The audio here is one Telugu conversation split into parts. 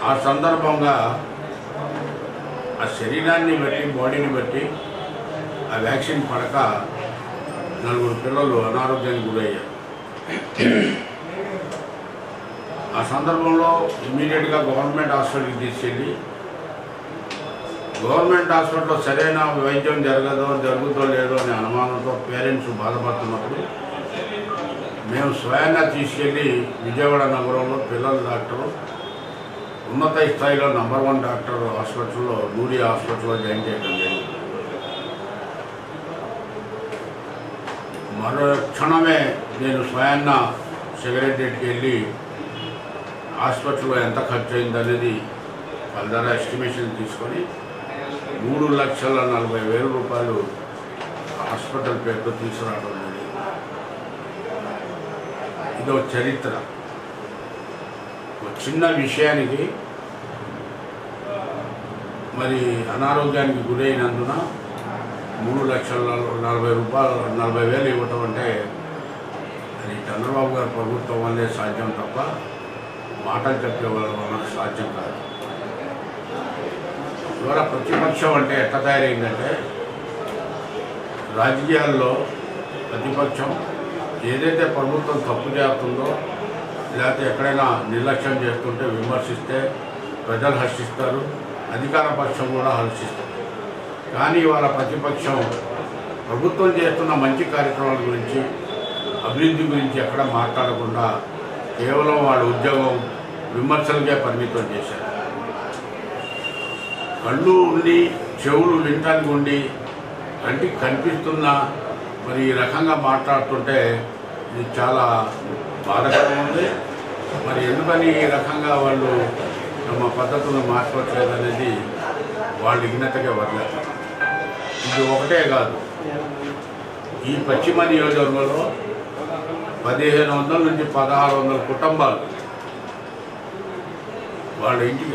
ఆ సందర్భంగా ఆ శరీరాన్ని బట్టి బాడీని బట్టి ఆ వ్యాక్సిన్ పడక నలుగురు పిల్లలు అనారోగ్యానికి గురయ్యారు ఆ సందర్భంలో ఇమీడియట్గా గవర్నమెంట్ హాస్పిటల్కి తీసుకెళ్ళి గవర్నమెంట్ హాస్పిటల్లో సరైన వైద్యం జరగదో జరుగుతో లేదో అనే అనుమానంతో పేరెంట్స్ బాధపడుతున్నప్పుడు మేము స్వయంగా తీసుకెళ్ళి విజయవాడ నగరంలో పిల్లల డాక్టరు ఉన్నత స్థాయిలో నంబర్ వన్ డాక్టర్ హాస్పిటల్లో నూరి హాస్పిటల్లో జాయిన్ చేయడం జరిగింది మరో క్షణమే నేను స్వయాన్న సెక్రటరీకి వెళ్ళి హాస్పిటల్లో ఎంత ఖర్చు అయింది అనేది వాళ్ళ ధర ఎస్టిమేషన్ తీసుకొని మూడు లక్షల నలభై వేల రూపాయలు హాస్పిటల్ పేరుతో తీసుకురావడం జరిగింది ఇదో చరిత్ర ఒక చిన్న విషయానికి మరి అనారోగ్యానికి గురైనందున మూడు లక్షల నలభై రూపాయలు నలభై వేలు ఇవ్వటం అంటే అది చంద్రబాబు గారి ప్రభుత్వం వల్లే సాధ్యం తప్ప మాటలు చెప్పే వాళ్ళ వల్ల సాధ్యం కాదు ఇవాళ ప్రతిపక్షం అంటే ఎట్లా తయారైందంటే రాజకీయాల్లో ప్రతిపక్షం ఏదైతే ప్రభుత్వం తప్పు చేస్తుందో లేకపోతే ఎక్కడైనా నిర్లక్ష్యం చేస్తుంటే విమర్శిస్తే ప్రజలు హర్షిస్తారు అధికార పక్షం కూడా హర్షిస్తారు కానీ వాళ్ళ ప్రతిపక్షం ప్రభుత్వం చేస్తున్న మంచి కార్యక్రమాల గురించి అభివృద్ధి గురించి ఎక్కడ మాట్లాడకుండా కేవలం వాళ్ళ ఉద్యోగం విమర్శలకే పరిమితం చేశారు కళ్ళు ఉండి చెవులు వినటానికి ఉండి కంటికి కనిపిస్తున్న మరి ఈ రకంగా మాట్లాడుతుంటే ఇది చాలా బాధకరంగా ఉంది మరి ఎందుకని ఈ రకంగా వాళ్ళు తమ పద్ధతులను మార్చుకోవట్లేదు అనేది వాళ్ళు విఘ్నతగా వదిలేదు ఇది ఒకటే కాదు ఈ పశ్చిమ నియోజకవర్గంలో పదిహేను వందల నుంచి పదహారు వందల కుటుంబాలు వాళ్ళ ఇంటికి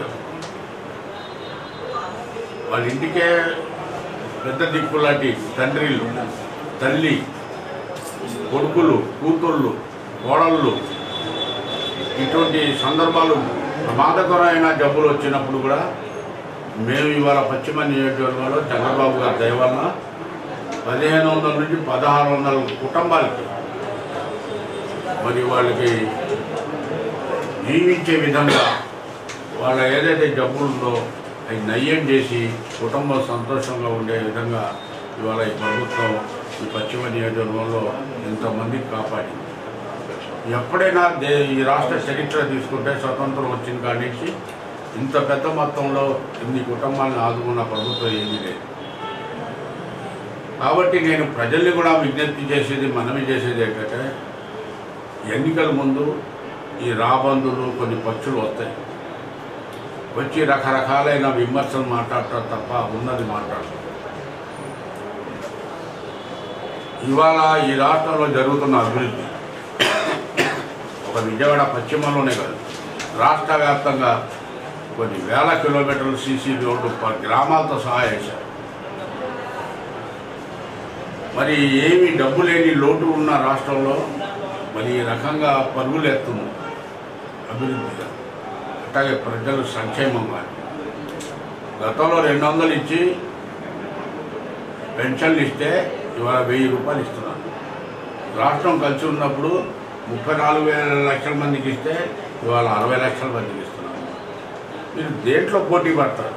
వాళ్ళ ఇంటికే పెద్ద దిక్కులాంటి తండ్రిలు తల్లి కొడుకులు కూతుళ్ళు కోడళ్ళు ఇటువంటి సందర్భాలు ప్రమాదకరమైన జబ్బులు వచ్చినప్పుడు కూడా మేము ఇవాళ పశ్చిమ నియోజకవర్గంలో చంద్రబాబు గారి దయ వలన పదిహేను వందల నుంచి పదహారు వందల కుటుంబాలకి మరి వాళ్ళకి జీవించే విధంగా వాళ్ళ ఏదైతే జబ్బులు ఉందో అవి నయ్యం చేసి కుటుంబం సంతోషంగా ఉండే విధంగా ఇవాళ ఈ ప్రభుత్వం ఈ పశ్చిమ నియోజకవర్గంలో ఎంతమందికి కాపాడింది ఎప్పుడైనా దే ఈ రాష్ట్ర చరిత్ర తీసుకుంటే స్వతంత్రం వచ్చిన కాడి నుంచి ఇంత పెద్ద మొత్తంలో ఇన్ని కుటుంబాలను ఆదుకున్న ప్రభుత్వం ఏమీ లేదు కాబట్టి నేను ప్రజల్ని కూడా విజ్ఞప్తి చేసేది మనవి చేసేది ఏంటంటే ఎన్నికల ముందు ఈ రాబందులు కొన్ని పక్షులు వస్తాయి వచ్చి రకరకాలైన విమర్శలు మాట్లాడటం తప్ప ఉన్నది మాట్లాడతాం ఇవాళ ఈ రాష్ట్రంలో జరుగుతున్న అభివృద్ధి ఒక విజయవాడ పశ్చిమంలోనే కాదు రాష్ట్ర వ్యాప్తంగా కొన్ని వేల కిలోమీటర్లు సీసీ రోడ్డు ప- గ్రామాలతో సహా వేశారు మరి ఏమి డబ్బు లేని లోటు ఉన్న రాష్ట్రంలో మరి ఈ రకంగా పరుగులు ఎత్తుంది అభివృద్ధిగా అట్లాగే ప్రజలు సంక్షేమంగా గతంలో రెండు వందలు ఇచ్చి పెన్షన్లు ఇస్తే ఇవాళ వెయ్యి రూపాయలు ఇస్తున్నారు రాష్ట్రం కలిసి ఉన్నప్పుడు ముప్పై నాలుగు వేల లక్షల మందికి ఇస్తే ఇవాళ అరవై లక్షల మందికి ఇస్తున్నారు మీరు దేంట్లో పోటీ పడతారు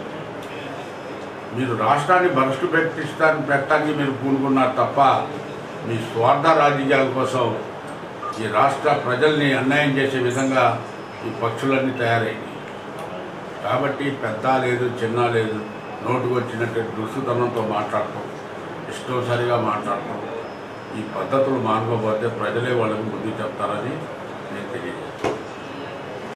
మీరు రాష్ట్రాన్ని భ్రష్టు పెట్టిస్తానికి పెట్టడానికి మీరు పూనుకున్నారు తప్ప మీ స్వార్థ రాజకీయాల కోసం ఈ రాష్ట్ర ప్రజల్ని అన్యాయం చేసే విధంగా ఈ పక్షులన్నీ తయారైంది కాబట్టి పెద్ద లేదు చిన్న లేదు నోటుకు వచ్చినట్టు దుస్తుతనంతో మాట్లాడటం ఇష్టం సరిగా మాట్లాడటం ఈ పద్ధతులు మానుకోకపోతే ప్రజలే వాళ్ళకి బుద్ధి చెప్తారని నేను తెలియజేస్తాను